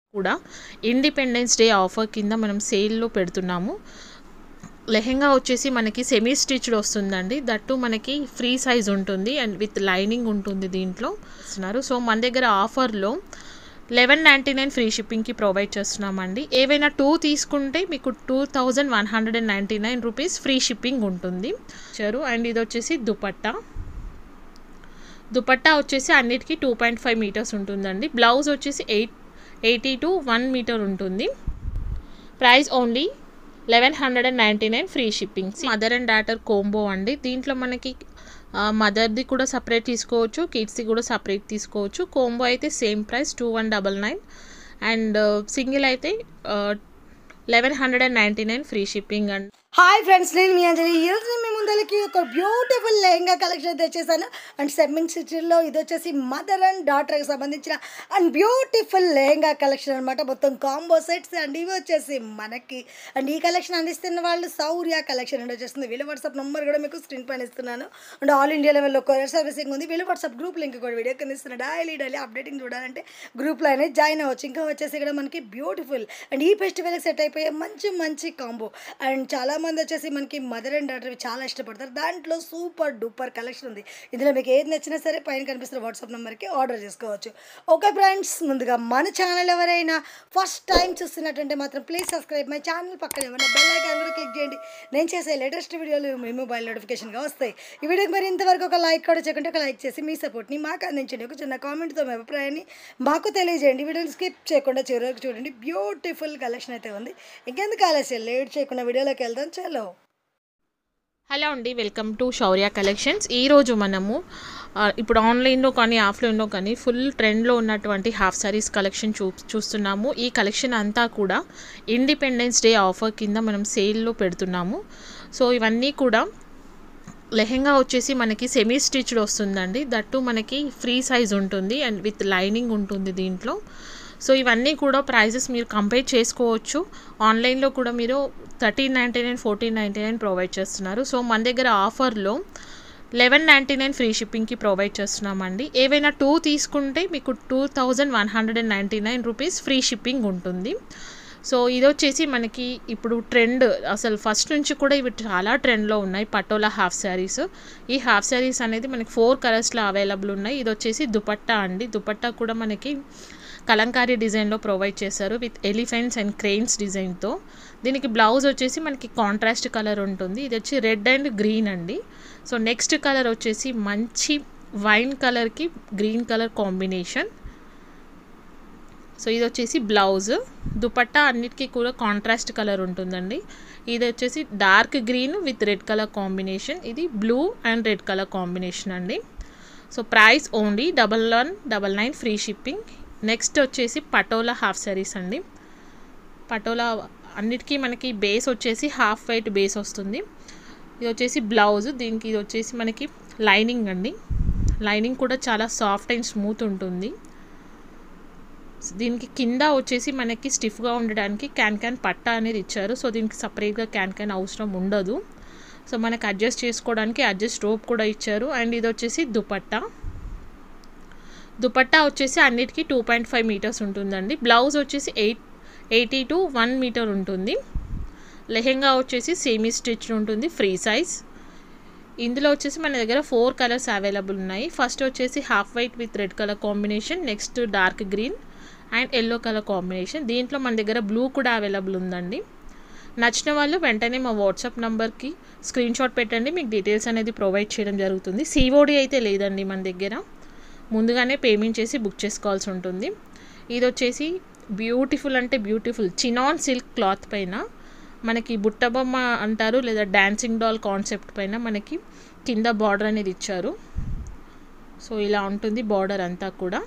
కూడా independence day offer కింద మనం సేల్లో పెడుతున్నాము లెహెంగా వచ్చేసి మనకి సెమీ స్టిచ్డ్ వస్తుందండి దట్టు మనకి ఫ్రీ సైజ్ ఉంటుంది అండ్ విత్ లైనింగ్ ఉంటుంది దీంట్లో ఇస్తున్నారు సో మన దగ్గర ఆఫర్లో లెవెన్ నైంటీ నైన్ ఫ్రీ షిప్పింగ్కి ప్రొవైడ్ చేస్తున్నామండి ఏవైనా టూ తీసుకుంటే మీకు two thousand one hundred and ninety nine rupees free shipping ఉంటుంది ఇచ్చారు అండ్ ఇది వచ్చేసి దుపట్టా దుపట్టా వచ్చేసి అన్నిటికీ టూ పాయింట్ ఫైవ్ మీటర్స్ ఉంటుందండి బ్లౌజ్ వచ్చేసి eight eighty to one meter ఉంటుంది price only eleven hundred and ninety nine free shipping mother and daughter combo అండి దీంట్లో మనకి మదర్ది కూడా సపరేట్ తీసుకోవచ్చు కిడ్స్ది కూడా సపరేట్ తీసుకోవచ్చు కోంబో అయితే same price two one double nine and single అయితే eleven hundred and ninety nine free shipping and hi friends నేను మీ అంజలి ఈరోజు నేను మీ ముందరికి ఒక బ్యూటిఫుల్ లెహంగా కలెక్షన్ తెచ్చేసాను అండ్ సెమ్మింగ్ సిటీలో ఇది వచ్చేసి మదర్ అండ్ డాటర్కి సంబంధించిన అండ్ బ్యూటిఫుల్ లెహంగా కలెక్షన్ అనమాట మొత్తం కాంబో సెట్స్ అండ్ ఇవి వచ్చేసి మనకి అండ్ ఈ కలెక్షన్ అందిస్తున్న వాళ్ళు సౌర్య కలెక్షన్ అండ్ వచ్చేస్తుంది వీళ్ళ వాట్సాప్ నెంబర్ కూడా మీకు స్క్రీన్ పైన ఇస్తున్నాను అండ్ ఆల్ ఇండియా లెవెల్లో కొరియర్ సర్వీసింగ్ ఉంది వీళ్ళ వాట్సాప్ గ్రూప్ లింక్ కూడా వీడియో కింద ఇస్తున్నా డైలీ డైలీ అప్డేటింగ్ చూడాలంటే గ్రూప్లో అనేది జాయిన్ అవ్వచ్చు ఇంకా వచ్చేసి ఇక్కడ మనకి బ్యూటిఫుల్ అండ్ ఈ ఫెస్టివల్కి సెట్ అయిపోయే మంచి మంచి కాంబో అండ్ చాలా మంది వచ్చేసి మనకి మదర్ అండ్ డాటర్ చాలా ఇష్టపడతారు దాంట్లో సూపర్ డూపర్ కలెక్షన్ ఉంది ఇందులో మీకు ఏది నచ్చినా సరే పైన కనిపిస్తున్న వాట్సాప్ నెంబర్కి ఆర్డర్ చేసుకోవచ్చు ఓకే ఫ్రెండ్స్ ముందుగా మన ఛానల్ ఎవరైనా ఫస్ట్ టైం చూస్తున్నట్టుంటే మాత్రం ప్లీజ్ సబ్స్క్రైబ్ మై ఛానల్ పక్కన ఏమైనా బెల్ ఐకాన్ కూడా క్లిక్ చేయండి నేను చేసే లేటెస్ట్ వీడియోలు మీ మొబైల్ నోటిఫికేషన్గా వస్తాయి ఈ వీడియోకి మరి ఇంతవరకు ఒక లైక్ కూడా చేయకుంటే ఒక లైక్ చేసి మీ సపోర్ట్ని మాకు అందించండి ఒక చిన్న కామెంట్తో మీ అభిప్రాయాన్ని మాకు తెలియజేయండి వీడియోని స్కిప్ చేయకుండా చివరికి చూడండి బ్యూటిఫుల్ కలెక్షన్ అయితే ఉంది ఇంకెందుకు ఆలస్యం లేట్ చేయకుండా వీడియోలోకి వెళ్దాం చలో హలో అండి వెల్కమ్ టు శౌర్య కలెక్షన్స్ ఈరోజు మనము ఆ, ఇప్పుడు ఆన్లైన్లో కానీ ఆఫ్లైన్లో కానీ ఫుల్ ట్రెండ్లో ఉన్నటువంటి హాఫ్ సారీస్ కలెక్షన్ చూ చూస్తున్నాము ఈ కలెక్షన్ అంతా కూడా ఇండిపెండెన్స్ డే ఆఫర్ కింద మనం సేల్లో పెడుతున్నాము సో ఇవన్నీ కూడా లెహెంగా వచ్చేసి మనకి సెమీ స్టిచ్డ్ వస్తుందండి దట్టు మనకి ఫ్రీ సైజ్ ఉంటుంది అండ్ విత్ లైనింగ్ ఉంటుంది దీంట్లో సో ఇవన్నీ కూడా ప్రైజెస్ మీరు కంపేర్ చేసుకోవచ్చు ఆన్లైన్లో కూడా మీరు thirteen ninety nine fourteen ninety nine provide చేస్తున్నారు సో మన దగ్గర ఆఫర్లో లెవెన్ నైంటీ నైన్ ఫ్రీ షిప్పింగ్కి ప్రొవైడ్ చేస్తున్నామండి ఏవైనా టూ తీసుకుంటే మీకు two thousand one hundred and ninety nine rupees free shipping ఉంటుంది సో ఇది వచ్చేసి మనకి ఇప్పుడు ట్రెండ్ అసలు ఫస్ట్ నుంచి కూడా ఇవి చాలా ట్రెండ్లో ఉన్నాయి పటోలా హాఫ్ శారీస్ ఈ హాఫ్ శారీస్ అనేది మనకి ఫోర్ కలర్స్లో అవైలబుల్ ఉన్నాయి ఇది వచ్చేసి దుపట్టా అండి దుపట్టా కూడా మనకి కలంకారీ డిజైన్లో ప్రొవైడ్ చేశారు విత్ ఎలిఫెంట్స్ అండ్ క్రెయిన్స్ డిజైన్తో దీనికి బ్లౌజ్ వచ్చేసి మనకి కాంట్రాస్ట్ కలర్ ఉంటుంది ఇది వచ్చి రెడ్ అండ్ గ్రీన్ అండి సో నెక్స్ట్ కలర్ వచ్చేసి మంచి వైన్ కలర్కి గ్రీన్ కలర్ కాంబినేషన్ సో ఇది వచ్చేసి బ్లౌజ్ దుపట్టా అన్నిటికీ కూడా కాంట్రాస్ట్ కలర్ ఉంటుందండి ఇది వచ్చేసి dark green with red colour combination ఇది blue and red colour combination అండి so price only double one double nine free shipping next వచ్చేసి పటోలా హాఫ్ శారీస్ అండి పటోలా అన్నిటికీ మనకి బేస్ వచ్చేసి హాఫ్ వైట్ బేస్ వస్తుంది ఇది వచ్చేసి బ్లౌజ్ దీనికి ఇది వచ్చేసి మనకి లైనింగ్ అండి లైనింగ్ కూడా చాలా సాఫ్ట్ అండ్ స్మూత్ ఉంటుంది దీనికి కింద వచ్చేసి మనకి స్టిఫ్గా ఉండడానికి క్యాన్ క్యాన్ పట్టా అనేది ఇచ్చారు సో దీనికి సపరేట్గా క్యాన్ క్యాన్ అవసరం ఉండదు సో మనకి అడ్జస్ట్ చేసుకోవడానికి అడ్జస్ట్ రోప్ కూడా ఇచ్చారు అండ్ ఇది వచ్చేసి దుపట్టా దుపట్టా వచ్చేసి అన్నిటికీ టూ పాయింట్ ఫైవ్ మీటర్స్ ఉంటుందండి బ్లౌజ్ వచ్చేసి eight eighty to one meter ఉంటుంది లెహెంగా వచ్చేసి సేమీ స్టిచ్ ఉంటుంది ఫ్రీ సైజ్ ఇందులో వచ్చేసి మన దగ్గర ఫోర్ కలర్స్ అవైలబుల్ ఉన్నాయి ఫస్ట్ వచ్చేసి half white with red colour combination next dark green and yellow colour combination దీంట్లో మన దగ్గర బ్లూ కూడా అవైలబుల్ ఉందండి నచ్చిన వాళ్ళు వెంటనే మా వాట్సాప్ నెంబర్కి స్క్రీన్ షాట్ పెట్టండి మీకు డీటెయిల్స్ అనేది ప్రొవైడ్ చేయడం జరుగుతుంది సిఓడి అయితే లేదండి మన దగ్గర ముందుగానే పేమెంట్ చేసి బుక్ చేసుకోవాల్సి ఉంటుంది ఇది వచ్చేసి బ్యూటిఫుల్ అంటే బ్యూటిఫుల్ చినాన్ సిల్క్ క్లాత్ పైన మనకి బుట్టబొమ్మ అంటారు లేదా డాన్సింగ్ డాల్ కాన్సెప్ట్ పైన మనకి కింద బార్డర్ అనేది ఇచ్చారు సో ఇలా ఉంటుంది బార్డర్ అంతా కూడా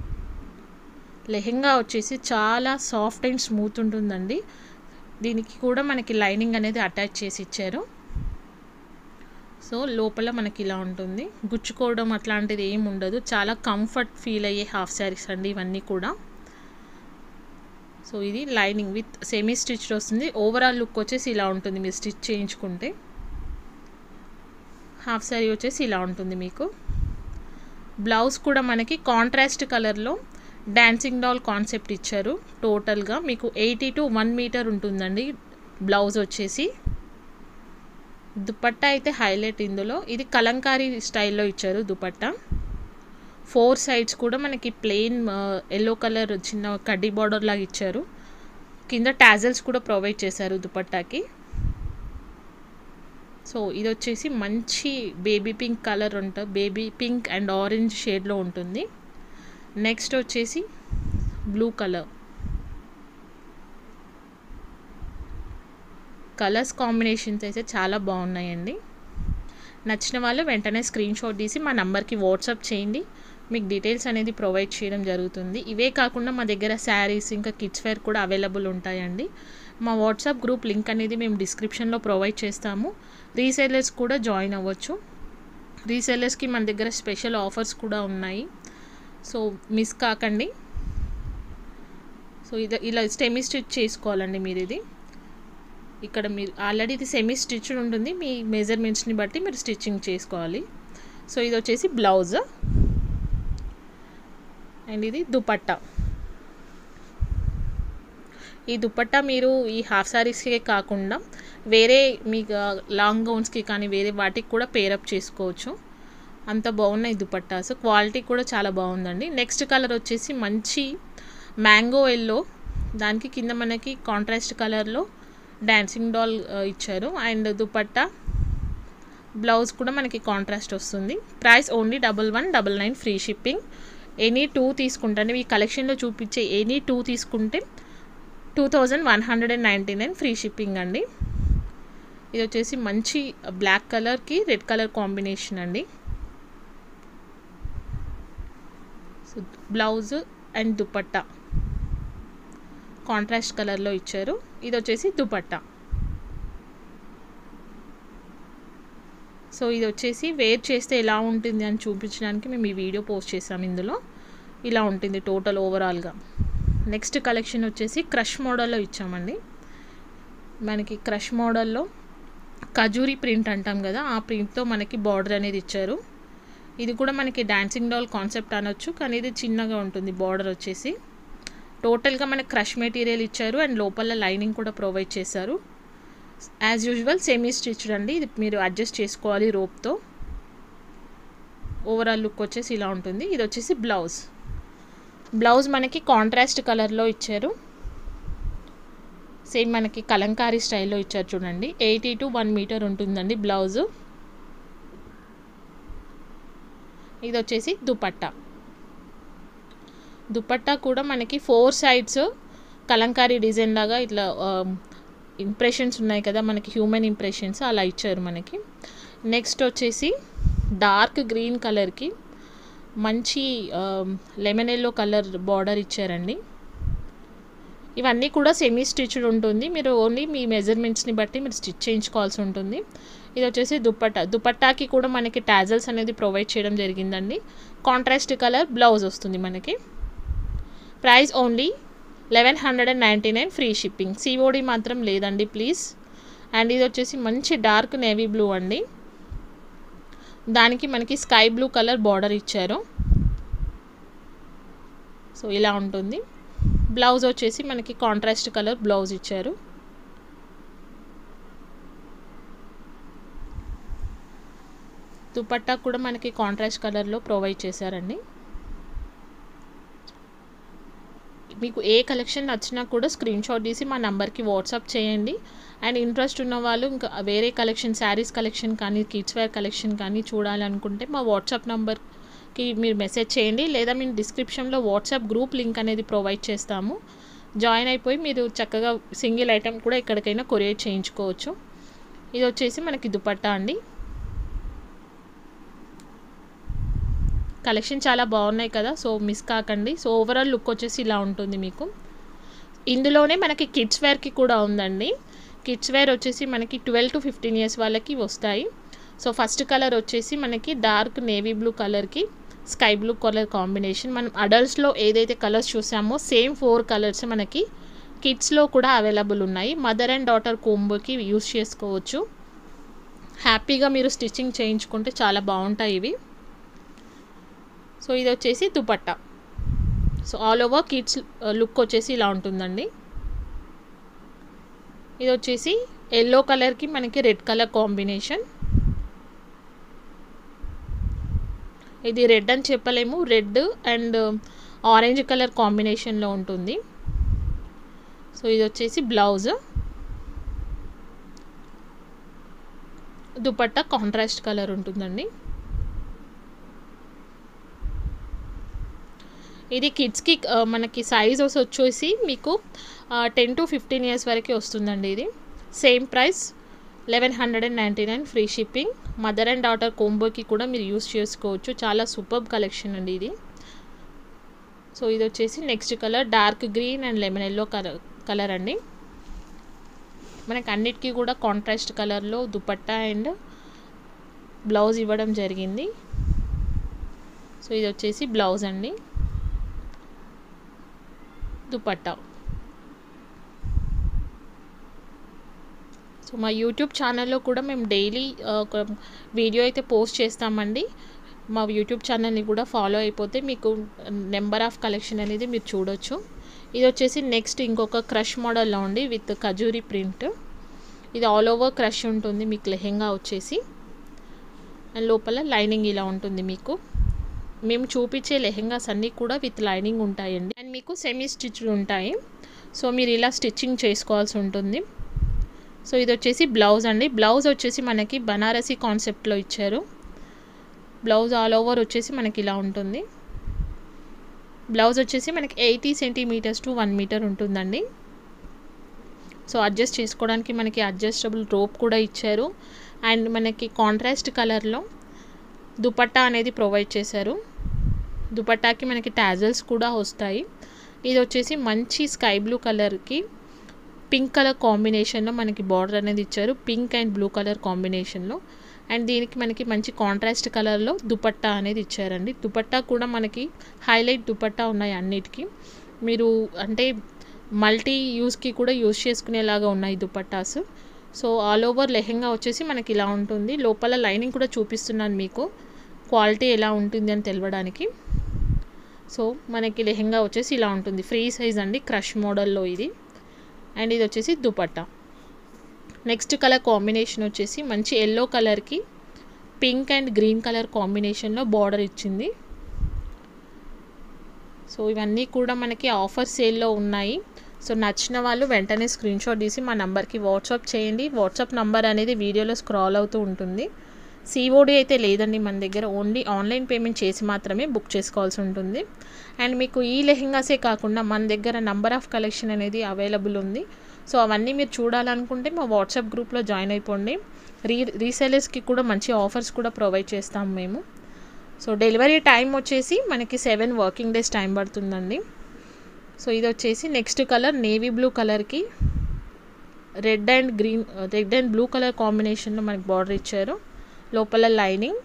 లెహెంగా వచ్చేసి చాలా సాఫ్ట్ అండ్ స్మూత్ ఉంటుందండి దీనికి కూడా మనకి లైనింగ్ అనేది అటాచ్ చేసి ఇచ్చారు సో లోపల మనకి ఇలా ఉంటుంది గుచ్చుకోవడం అట్లాంటిది ఏమి ఉండదు చాలా కంఫర్ట్ ఫీల్ అయ్యే హాఫ్ శారీస్ అండి ఇవన్నీ కూడా సో ఇది లైనింగ్ విత్ సెమీ స్టిచ్డ్ వస్తుంది ఓవరాల్ లుక్ వచ్చేసి ఇలా ఉంటుంది మీరు స్టిచ్ చేయించుకుంటే హాఫ్ శారీ వచ్చేసి ఇలా ఉంటుంది మీకు బ్లౌజ్ కూడా మనకి కాంట్రాస్ట్ కలర్లో డాన్సింగ్ డాల్ కాన్సెప్ట్ ఇచ్చారు టోటల్గా మీకు ఎయిటీ టు వన్ మీటర్ ఉంటుందండి బ్లౌజ్ వచ్చేసి దుపట్టా అయితే హైలైట్ ఇందులో ఇది కలంకారీ స్టైల్లో ఇచ్చారు దుపట్టా ఫోర్ సైడ్స్ కూడా మనకి ప్లెయిన్ ఎల్లో కలర్ చిన్న కడ్డీ బార్డర్ లాగా ఇచ్చారు కింద టాజల్స్ కూడా ప్రొవైడ్ చేశారు దుపట్టాకి సో ఇది వచ్చేసి మంచి బేబీ పింక్ కలర్ ఉంటుంది బేబీ పింక్ అండ్ ఆరెంజ్ షేడ్లో ఉంటుంది నెక్స్ట్ వచ్చేసి బ్లూ కలర్ కలర్స్ కాంబినేషన్స్ అయితే చాలా బాగున్నాయండి నచ్చిన వాళ్ళు వెంటనే స్క్రీన్ షాట్ తీసి మా నంబర్కి వాట్సాప్ చేయండి మీకు డీటెయిల్స్ అనేది ప్రొవైడ్ చేయడం జరుగుతుంది ఇవే కాకుండా మా దగ్గర శారీస్ ఇంకా కిడ్స్ వేర్ కూడా అవైలబుల్ ఉంటాయండి మా వాట్సాప్ గ్రూప్ లింక్ అనేది మేము డిస్క్రిప్షన్లో ప్రొవైడ్ చేస్తాము రీసేలర్స్ కూడా జాయిన్ అవ్వచ్చు రీసేలర్స్కి మన దగ్గర స్పెషల్ ఆఫర్స్ కూడా ఉన్నాయి సో మిస్ కాకండి సో ఇది ఇలా సెమీ స్టిచ్ చేసుకోవాలండి మీరు ఇది ఇక్కడ మీరు ఆల్రెడీ ఇది సెమీ స్టిచ్డ్ ఉంటుంది మీ మెజర్మెంట్స్ని బట్టి మీరు స్టిచ్చింగ్ చేసుకోవాలి సో ఇది వచ్చేసి బ్లౌజ్ అండ్ ఇది దుపట్టా ఈ దుపట్టా మీరు ఈ హాఫ్ సారీస్కే కాకుండా వేరే మీ లాంగ్ గౌన్స్కి కానీ వేరే వాటికి కూడా పేరప్ చేసుకోవచ్చు అంత బాగున్నాయి దుపట్టాస్ క్వాలిటీ కూడా చాలా బాగుందండి నెక్స్ట్ కలర్ వచ్చేసి మంచి మ్యాంగో ఎల్లో దానికి కింద మనకి కాంట్రాస్ట్ కలర్లో డాన్సింగ్ డాల్ ఇచ్చారు అండ్ దుపట్టా బ్లౌజ్ కూడా మనకి కాంట్రాస్ట్ వస్తుంది price only double one double nine free shipping any two తీసుకుంటాను ఈ కలెక్షన్లో చూపించే ఎనీ టూ తీసుకుంటే two thousand one hundred and ninety nine free shipping అండి ఇది వచ్చేసి మంచి బ్లాక్ కలర్కి రెడ్ కలర్ కాంబినేషన్ అండి so blouse and dupatta contrast కలర్లో ఇచ్చారు ఇది వచ్చేసి దుపట్టా సో ఇది వచ్చేసి వేర్ చేస్తే ఎలా ఉంటుంది అని చూపించడానికి మేము ఈ వీడియో పోస్ట్ చేసాం ఇందులో ఇలా ఉంటుంది టోటల్ ఓవరాల్గా నెక్స్ట్ కలెక్షన్ వచ్చేసి క్రష్ మోడల్లో ఇచ్చామండి మనకి క్రష్ మోడల్లో ఖజూరి ప్రింట్ అంటాం కదా ఆ ప్రింట్తో మనకి బార్డర్ అనేది ఇచ్చారు ఇది కూడా మనకి డాన్సింగ్ డాల్ కాన్సెప్ట్ అనొచ్చు కానీ ఇది చిన్నగా ఉంటుంది బార్డర్ వచ్చేసి టోటల్గా మనకి క్రష్ మెటీరియల్ ఇచ్చారు అండ్ లోపల లైనింగ్ కూడా ప్రొవైడ్ చేశారు యాజ్ యూజువల్ సెమీ స్టిచ్డ్ అండి ఇది మీరు అడ్జస్ట్ చేసుకోవాలి రోప్తో ఓవరాల్ లుక్ వచ్చేసి ఇలా ఉంటుంది ఇది వచ్చేసి బ్లౌజ్ బ్లౌజ్ మనకి కాంట్రాస్ట్ కలర్లో ఇచ్చారు సేమ్ మనకి కలంకారీ స్టైల్లో ఇచ్చారు చూడండి ఎయిటీ టు వన్ మీటర్ ఉంటుందండి బ్లౌజు ఇది వచ్చేసి దుపట్టా దుపట్టా కూడా మనకి ఫోర్ సైడ్స్ కలంకారీ డిజైన్ లాగా ఇట్లా ఇంప్రెషన్స్ ఉన్నాయి కదా మనకి హ్యూమన్ ఇంప్రెషన్స్ అలా ఇచ్చారు మనకి నెక్స్ట్ వచ్చేసి డార్క్ గ్రీన్ కలర్కి మంచి లెమన్ ఎల్లో కలర్ బార్డర్ ఇచ్చారండి ఇవన్నీ కూడా సెమీ స్టిచ్డ్ ఉంటుంది మీరు ఓన్లీ మీ మెజర్మెంట్స్ని బట్టి మీరు స్టిచ్ చేయించుకోవాల్సి ఉంటుంది ఇది వచ్చేసి దుపట్టా దుపట్టాకి కూడా మనకి టాజల్స్ అనేది ప్రొవైడ్ చేయడం జరిగిందండి కాంట్రాస్ట్ కలర్ బ్లౌజ్ వస్తుంది మనకి price only eleven hundred and ninety nine free shipping COD మాత్రం లేదండి ప్లీజ్ అండ్ ఇది వచ్చేసి మంచి డార్క్ నేవీ బ్లూ అండి దానికి మనకి స్కై బ్లూ కలర్ బార్డర్ ఇచ్చారు సో ఇలా ఉంటుంది బ్లౌజ్ వచ్చేసి మనకి కాంట్రాస్ట్ కలర్ బ్లౌజ్ ఇచ్చారు దుపట్టా కూడా మనకి కాంట్రాస్ట్ కలర్లో ప్రొవైడ్ చేశారండి మీకు ఏ కలెక్షన్ నచ్చినా కూడా స్క్రీన్ షాట్ తీసి మా నెంబర్కి వాట్సాప్ చేయండి అండ్ ఇంట్రెస్ట్ ఉన్న వాళ్ళు ఇంకా వేరే కలెక్షన్ శారీస్ కలెక్షన్ కానీ కిడ్స్ వేర్ కలెక్షన్ కానీ చూడాలనుకుంటే మా వాట్సాప్ నెంబర్కి మీరు మెసేజ్ చేయండి లేదా మేము డిస్క్రిప్షన్లో వాట్సాప్ గ్రూప్ లింక్ అనేది ప్రొవైడ్ చేస్తాము జాయిన్ అయిపోయి మీరు చక్కగా సింగిల్ ఐటెం కూడా ఎక్కడికైనా కొరియర్ చేయించుకోవచ్చు ఇది వచ్చేసి మనకి దుపట్టా అండి కలెక్షన్ చాలా బాగున్నాయి కదా సో మిస్ కాకండి సో ఓవరాల్ లుక్ వచ్చేసి ఇలా ఉంటుంది మీకు ఇందులోనే మనకి కిడ్స్ వేర్కి కూడా ఉందండి కిడ్స్ వేర్ వచ్చేసి మనకి ట్వెల్వ్ టు ఫిఫ్టీన్ ఇయర్స్ వాళ్ళకి వస్తాయి సో ఫస్ట్ కలర్ వచ్చేసి మనకి డార్క్ నేవీ బ్లూ కలర్కి స్కై బ్లూ కలర్ కాంబినేషన్ మనం అడల్ట్స్లో ఏదైతే కలర్స్ చూసామో సేమ్ ఫోర్ కలర్స్ మనకి కిడ్స్లో కూడా అవైలబుల్ ఉన్నాయి మదర్ అండ్ డాటర్ కోంబోకి యూస్ చేసుకోవచ్చు హ్యాపీగా మీరు స్టిచ్చింగ్ చేయించుకుంటే చాలా బాగుంటాయి ఇవి సో ఇది వచ్చేసి dupatta so all over kids look వచ్చేసి ఇలా ఉంటుందండి ఇది వచ్చేసి ఎల్లో కలర్కి మనకి రెడ్ కలర్ కాంబినేషన్ ఇది రెడ్ అని చెప్పలేము రెడ్ అండ్ ఆరెంజ్ కలర్ కాంబినేషన్లో ఉంటుంది సో ఇది వచ్చేసి బ్లౌజ్ దుపట్టా కాంట్రాస్ట్ కలర్ ఉంటుందండి ఇది కిడ్స్కి మనకి సైజ్ వచ్చేసి మీకు టెన్ టు ఫిఫ్టీన్ ఇయర్స్ వరకే వస్తుందండి ఇది same price eleven hundred and ninety nine free shipping mother and daughter కోంబోకి కూడా మీరు యూస్ చేసుకోవచ్చు చాలా సూపర్ కలెక్షన్ అండి ఇది సో ఇది వచ్చేసి next colour dark green and lemon yellow colour colour అండి మనకి అన్నిటికీ కూడా కాంట్రాస్ట్ కలర్లో దుపట్టా అండ్ బ్లౌజ్ ఇవ్వడం జరిగింది సో ఇది వచ్చేసి బ్లౌజ్ అండి దుపట్టా సో మా యూట్యూబ్ ఛానల్లో కూడా మేము డైలీ ఒక వీడియో అయితే పోస్ట్ చేస్తామండి మా యూట్యూబ్ ఛానల్ని కూడా ఫాలో అయిపోతే మీకు నెంబర్ ఆఫ్ కలెక్షన్ అనేది మీరు చూడొచ్చు ఇది వచ్చేసి నెక్స్ట్ ఇంకొక క్రష్ మోడల్లో ఉండి విత్ ఖజూరి ప్రింట్ ఇది ఆల్ ఓవర్ క్రష్ ఉంటుంది మీకు లెహెంగా వచ్చేసి అండ్ లోపల లైనింగ్ ఇలా ఉంటుంది మీకు మేము చూపించే లెహెంగాస్ అన్నీ కూడా విత్ లైనింగ్ ఉంటాయండి అండ్ మీకు సెమీ స్టిచ్డ్ ఉంటాయి సో మీరు ఇలా స్టిచ్చింగ్ చేసుకోవాల్సి ఉంటుంది సో ఇది వచ్చేసి బ్లౌజ్ అండి బ్లౌజ్ వచ్చేసి మనకి బనారసి కాన్సెప్ట్లో ఇచ్చారు బ్లౌజ్ ఆల్ ఓవర్ వచ్చేసి మనకి ఇలా ఉంటుంది బ్లౌజ్ వచ్చేసి మనకి eighty centimetres to one meter ఉంటుందండి సో అడ్జస్ట్ చేసుకోవడానికి మనకి అడ్జస్టబుల్ రోప్ కూడా ఇచ్చారు అండ్ మనకి కాంట్రాస్ట్ కలర్లో దుపట్టా అనేది ప్రొవైడ్ చేశారు దుపట్టాకి మనకి టాజల్స్ కూడా వస్తాయి ఇది వచ్చేసి మంచి స్కై బ్లూ కలర్కి పింక్ కలర్ కాంబినేషన్లో మనకి బార్డర్ అనేది ఇచ్చారు పింక్ అండ్ బ్లూ కలర్ కాంబినేషన్లో అండ్ దీనికి మనకి మంచి కాంట్రాస్ట్ కలర్లో దుపట్టా అనేది ఇచ్చారండి దుపట్టా కూడా మనకి హైలైట్ దుపట్టా ఉన్నాయి అన్నిటికీ మీరు అంటే మల్టీ యూస్కి కూడా యూస్ చేసుకునేలాగా ఉన్నాయి dupattas so all over lehenga వచ్చేసి మనకి ఇలా ఉంటుంది లోపల లైనింగ్ కూడా చూపిస్తున్నాను మీకు క్వాలిటీ ఎలా ఉంటుంది అని తెలవడానికి సో మనకి లెహెంగా వచ్చేసి ఇలా ఉంటుంది ఫ్రీ సైజ్ అండి క్రష్ మోడల్లో ఇది అండ్ ఇది వచ్చేసి దుపట్టా నెక్స్ట్ కలర్ కాంబినేషన్ వచ్చేసి మంచి ఎల్లో కలర్కి పింక్ అండ్ గ్రీన్ కలర్ కాంబినేషన్లో బార్డర్ ఇచ్చింది సో ఇవన్నీ కూడా మనకి ఆఫర్ సేల్లో ఉన్నాయి సో నచ్చిన వాళ్ళు వెంటనే స్క్రీన్ షాట్ తీసి మా నెంబర్కి వాట్సాప్ చేయండి వాట్సాప్ నంబర్ అనేది వీడియోలో స్క్రాల్ అవుతూ ఉంటుంది సిఓడి అయితే లేదండి మన దగ్గర ఓన్లీ ఆన్లైన్ పేమెంట్ చేసి మాత్రమే బుక్ చేసుకోవాల్సి ఉంటుంది అండ్ మీకు ఈ లెహెంగాసే కాకుండా మన దగ్గర నంబర్ ఆఫ్ కలెక్షన్ అనేది అవైలబుల్ ఉంది సో అవన్నీ మీరు చూడాలనుకుంటే మా వాట్సాప్ గ్రూప్లో జాయిన్ అయిపోండి రీ రీసెలర్స్కి కూడా మంచి ఆఫర్స్ కూడా ప్రొవైడ్ చేస్తాం మేము సో డెలివరీ టైం వచ్చేసి మనకి సెవెన్ వర్కింగ్ డేస్ టైం పడుతుందండి సో ఇది వచ్చేసి నెక్స్ట్ కలర్ నేవీ బ్లూ కలర్కి red and green red and blue colour కాంబినేషన్లో మనకి బార్డర్ ఇచ్చారు లోపల లైనింగ్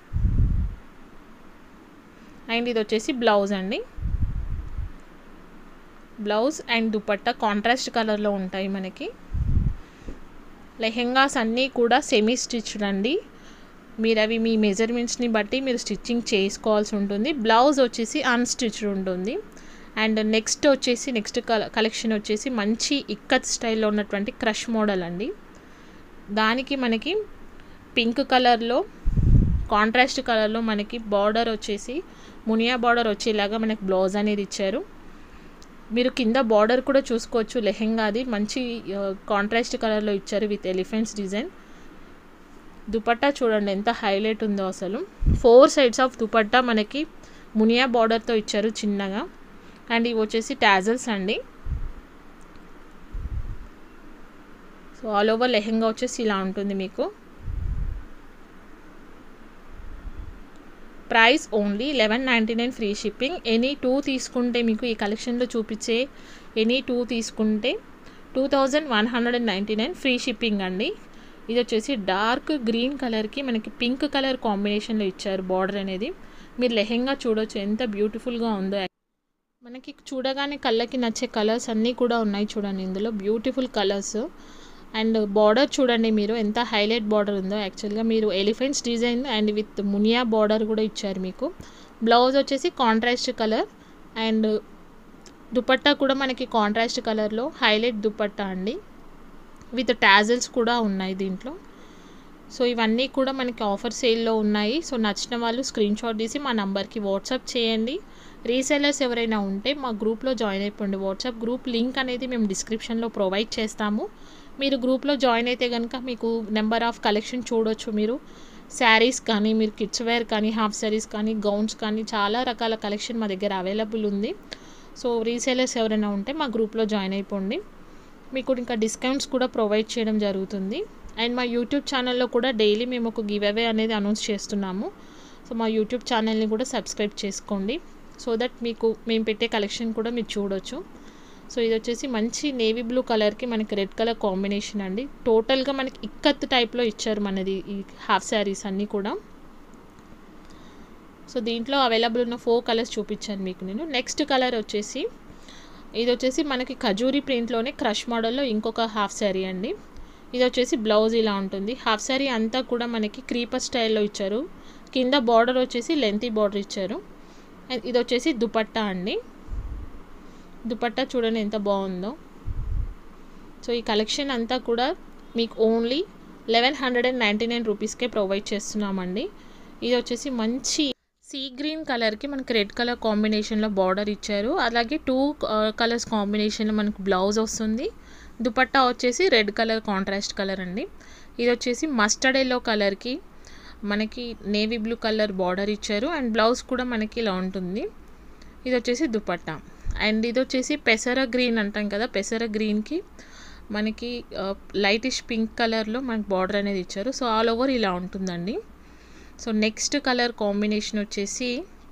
అండ్ ఇది వచ్చేసి బ్లౌజ్ అండి బ్లౌజ్ అండ్ దుపట్టా కాంట్రాస్ట్ కలర్లో ఉంటాయి మనకి లెహెంగాస్ అన్నీ కూడా సెమీ స్టిచ్డ్ అండి మీరు అవి మీ మెజర్మెంట్స్ని బట్టి మీరు స్టిచ్చింగ్ చేసుకోవాల్సి ఉంటుంది బ్లౌజ్ వచ్చేసి అన్స్టిచ్డ్ ఉంటుంది అండ్ నెక్స్ట్ వచ్చేసి నెక్స్ట్ కలెక్షన్ వచ్చేసి మంచి ఇక్కత్ స్టైల్లో ఉన్నటువంటి క్రష్ మోడల్ అండి దానికి మనకి పింక్ కలర్లో కాంట్రాస్ట్ కలర్లో మనకి బార్డర్ వచ్చేసి మునియా బార్డర్ వచ్చేలాగా మనకి బ్లౌజ్ అనేది ఇచ్చారు మీరు కింద బార్డర్ కూడా చూసుకోవచ్చు లెహెంగాది మంచి కాంట్రాస్ట్ కలర్లో ఇచ్చారు విత్ ఎలిఫెంట్స్ డిజైన్ దుపట్టా చూడండి ఎంత హైలైట్ ఉందో అసలు ఫోర్ సైడ్స్ ఆఫ్ దుపట్టా మనకి మునియా బార్డర్తో ఇచ్చారు చిన్నగా అండ్ ఇవి వచ్చేసి టాజల్స్ అండి సో ఆల్ ఓవర్ లెహెంగా వచ్చేసి ఇలా ఉంటుంది మీకు price only eleven ninety nine free shipping any two తీసుకుంటే మీకు ఈ కలెక్షన్లో చూపించే ఎనీ టూ తీసుకుంటే two thousand one hundred and ninety nine free shipping అండి ఇది వచ్చేసి డార్క్ గ్రీన్ కలర్కి మనకి పింక్ కలర్ కాంబినేషన్లో ఇచ్చారు బార్డర్ అనేది మీరు లెహెంగా చూడొచ్చు ఎంత బ్యూటిఫుల్గా ఉందో మనకి చూడగానే కళ్ళకి నచ్చే కలర్స్ అన్నీ కూడా ఉన్నాయి చూడండి ఇందులో బ్యూటిఫుల్ కలర్స్ అండ్ బార్డర్ చూడండి మీరు ఎంత హైలైట్ బార్డర్ ఉందో యాక్చువల్గా మీరు ఎలిఫెంట్స్ డిజైన్ అండ్ విత్ మునియా బార్డర్ కూడా ఇచ్చారు మీకు బ్లౌజ్ వచ్చేసి కాంట్రాస్ట్ కలర్ అండ్ దుపట్టా కూడా మనకి కాంట్రాస్ట్ కలర్లో హైలైట్ దుపట్టా అండి విత్ టాజల్స్ కూడా ఉన్నాయి దీంట్లో సో ఇవన్నీ కూడా మనకి ఆఫర్ సేల్లో ఉన్నాయి సో నచ్చిన వాళ్ళు స్క్రీన్ షాట్ తీసి మా నంబర్కి వాట్సాప్ చేయండి రీసెలర్స్ ఎవరైనా ఉంటే మా గ్రూప్లో జాయిన్ అయిపోండి వాట్సాప్ గ్రూప్ లింక్ అనేది మేము డిస్క్రిప్షన్లో ప్రొవైడ్ చేస్తాము మీరు గ్రూప్లో జాయిన్ అయితే కనుక మీకు నెంబర్ ఆఫ్ కలెక్షన్ చూడొచ్చు మీరు శారీస్ కానీ మీరు కిడ్స్ వేర్ కానీ హాఫ్ శారీస్ కానీ గౌన్స్ కానీ చాలా రకాల కలెక్షన్ మా దగ్గర అవైలబుల్ ఉంది సో రీసేలర్స్ ఎవరైనా ఉంటే మా గ్రూప్లో జాయిన్ అయిపోండి మీకు ఇంకా డిస్కౌంట్స్ కూడా ప్రొవైడ్ చేయడం జరుగుతుంది అండ్ మా యూట్యూబ్ ఛానల్లో కూడా డైలీ మేము ఒక గివ్ అవే అనేది అనౌన్స్ చేస్తున్నాము సో మా యూట్యూబ్ ఛానల్ని కూడా సబ్స్క్రైబ్ చేసుకోండి సో దట్ మీకు మేము పెట్టే కలెక్షన్ కూడా మీరు చూడొచ్చు సో ఇది వచ్చేసి మంచి నేవీ బ్లూ కలర్కి మనకి రెడ్ కలర్ కాంబినేషన్ అండి టోటల్గా మనకి ఇక్కత్ టైప్లో ఇచ్చారు మనది ఈ హాఫ్ శారీస్ అన్నీ కూడా సో దీంట్లో అవైలబుల్ ఉన్న ఫోర్ కలర్స్ చూపించాను మీకు నేను నెక్స్ట్ కలర్ వచ్చేసి ఇది వచ్చేసి మనకి ఖజూరి ప్రింట్లోనే క్రష్ మోడల్లో ఇంకొక హాఫ్ శారీ అండి ఇది వచ్చేసి బ్లౌజ్ ఇలా ఉంటుంది హాఫ్ శారీ అంతా కూడా మనకి క్రీపర్ స్టైల్లో ఇచ్చారు కింద బార్డర్ వచ్చేసి లెంతీ బార్డర్ ఇచ్చారు అండ్ ఇది వచ్చేసి దుపట్టా అండి దుపట్టా చూడండి ఎంత బాగుందో సో ఈ కలెక్షన్ అంతా కూడా మీకు only eleven hundred and ninety nine రూపీస్కే ప్రొవైడ్ చేస్తున్నామండి ఇది వచ్చేసి మంచి సీ గ్రీన్ కలర్కి మనకి రెడ్ కలర్ కాంబినేషన్లో బార్డర్ ఇచ్చారు అలాగే టూ కలర్స్ కాంబినేషన్లో మనకు బ్లౌజ్ వస్తుంది దుపట్టా వచ్చేసి రెడ్ కలర్ కాంట్రాస్ట్ కలర్ అండి ఇది వచ్చేసి మస్టర్డ్ ఎల్లో కలర్కి మనకి నేవీ బ్లూ కలర్ బార్డర్ ఇచ్చారు అండ్ బ్లౌజ్ కూడా మనకి ఇలా ఉంటుంది ఇది వచ్చేసి దుపట్టా అండ్ ఇది వచ్చేసి పెసర గ్రీన్ అంటాం కదా పెసర గ్రీన్కి మనకి లైటిష్ పింక్ కలర్లో మనకి బార్డర్ అనేది ఇచ్చారు సో ఆల్ ఓవర్ ఇలా ఉంటుందండి సో నెక్స్ట్ కలర్ కాంబినేషన్ వచ్చేసి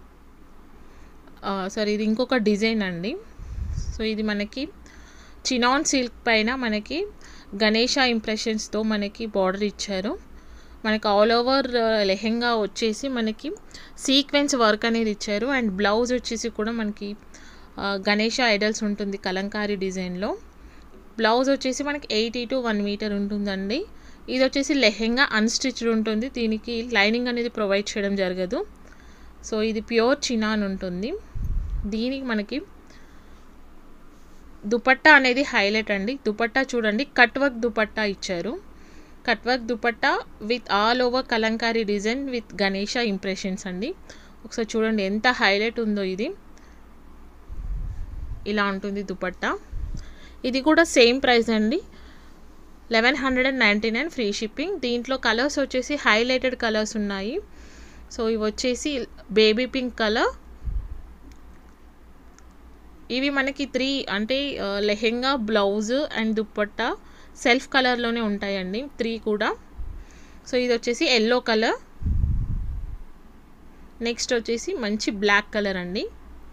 సారీ ఇది ఇంకొక డిజైన్ అండి సో ఇది మనకి చినాన్ సిల్క్ పైన మనకి గణేష ఇంప్రెషన్స్తో మనకి బార్డర్ ఇచ్చారు మనకి ఆల్ ఓవర్ లెహెంగా వచ్చేసి మనకి సీక్వెన్స్ వర్క్ అనేది ఇచ్చారు అండ్ బ్లౌజ్ వచ్చేసి కూడా మనకి గణేష ఐడల్స్ ఉంటుంది కలంకారీ డిజైన్లో బ్లౌజ్ వచ్చేసి మనకి ఎయిటీ టు వన్ మీటర్ ఉంటుందండి ఇది వచ్చేసి లెహెంగా అన్స్టిచ్డ్ ఉంటుంది దీనికి లైనింగ్ అనేది ప్రొవైడ్ చేయడం జరగదు సో ఇది ప్యూర్ చినాన్ ఉంటుంది దీనికి మనకి దుపట్టా అనేది హైలైట్ అండి దుపట్టా చూడండి కట్ వర్క్ దుపట్టా ఇచ్చారు cut work dupatta with all over Kalamkari design with Ganesha impressions అండి ఒకసారి చూడండి ఎంత హైలైట్ ఉందో ఇది ఇలా ఉంటుంది దుపట్టా ఇది కూడా సేమ్ ప్రైస్ అండి eleven hundred and ninety nine free shipping దీంట్లో కలర్స్ వచ్చేసి హైలైటెడ్ కలర్స్ ఉన్నాయి సో ఇవి వచ్చేసి బేబీ పింక్ కలర్ ఇవి మనకి త్రీ అంటే lehenga blouse and dupatta self కలర్లోనే ఉంటాయండి త్రీ కూడా సో ఇది వచ్చేసి ఎల్లో కలర్ నెక్స్ట్ వచ్చేసి మంచి బ్లాక్ కలర్ అండి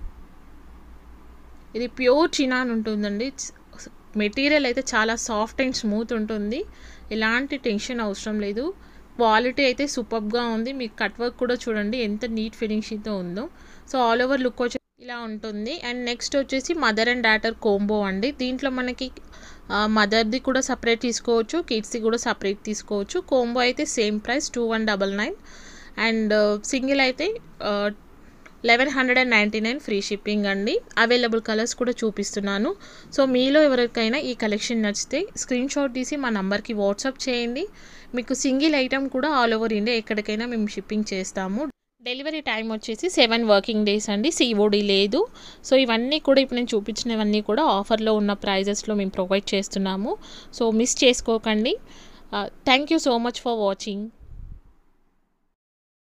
ఇది ప్యూర్ చినాన్ ఉంటుందండి మెటీరియల్ అయితే చాలా సాఫ్ట్ అండ్ స్మూత్ ఉంటుంది ఎలాంటి టెన్షన్ అవసరం లేదు క్వాలిటీ అయితే సూపర్గా ఉంది మీకు కట్ వర్క్ కూడా చూడండి ఎంత నీట్ ఫినిషింగ్తో ఉందో సో ఆల్ ఓవర్ లుక్ వచ్చి ఇలా ఉంటుంది అండ్ నెక్స్ట్ వచ్చేసి మదర్ అండ్ డాటర్ కోంబో అండి దీంట్లో మనకి మదర్ది కూడా సపరేట్ తీసుకోవచ్చు కిడ్స్ది కూడా సపరేట్ తీసుకోవచ్చు కోంబో అయితే same price two one double nine and single అయితే eleven hundred and ninety nine free shipping అండి అవైలబుల్ కలర్స్ కూడా చూపిస్తున్నాను సో మీలో ఎవరికైనా ఈ కలెక్షన్ నచ్చితే స్క్రీన్ షాట్ తీసి మా నంబర్కి వాట్సాప్ చేయండి మీకు సింగిల్ ఐటెం కూడా ఆల్ ఓవర్ ఇండియా ఎక్కడికైనా మేము షిప్పింగ్ చేస్తాము డెలివరీ టైం వచ్చేసి సెవెన్ వర్కింగ్ డేస్ అండి సిఓడి లేదు సో ఇవన్నీ కూడా ఇప్పుడు నేను చూపించినవన్నీ కూడా ఆఫర్లో ఉన్న ప్రైజెస్లో మేము ప్రొవైడ్ చేస్తున్నాము సో మిస్ చేసుకోకండి thank you so much for watching